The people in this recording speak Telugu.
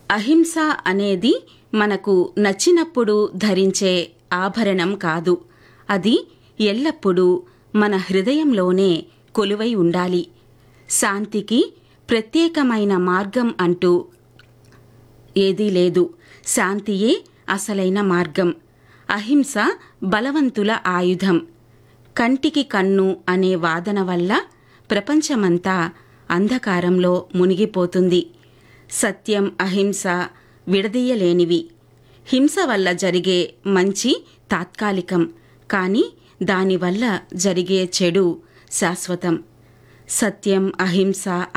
అహింస అనేది మనకు నచ్చినప్పుడు ధరించే ఆభరణం కాదు అది ఎల్లప్పుడూ మన హృదయంలోనే కొలువై ఉండాలి శాంతికి ప్రత్యేకమైన మార్గం అంటూ ఏదీ లేదు శాంతియే అసలైన మార్గం అహింస బలవంతుల ఆయుధం కంటికి కన్ను అనే వాదన వల్ల ప్రపంచమంతా అంధకారంలో మునిగిపోతుంది సత్యం అహింస విడదీయలేనివి హింస వల్ల జరిగే మంచి తాత్కాలికం కానీ దానివల్ల జరిగే చెడు శాశ్వతం సత్యం అహింస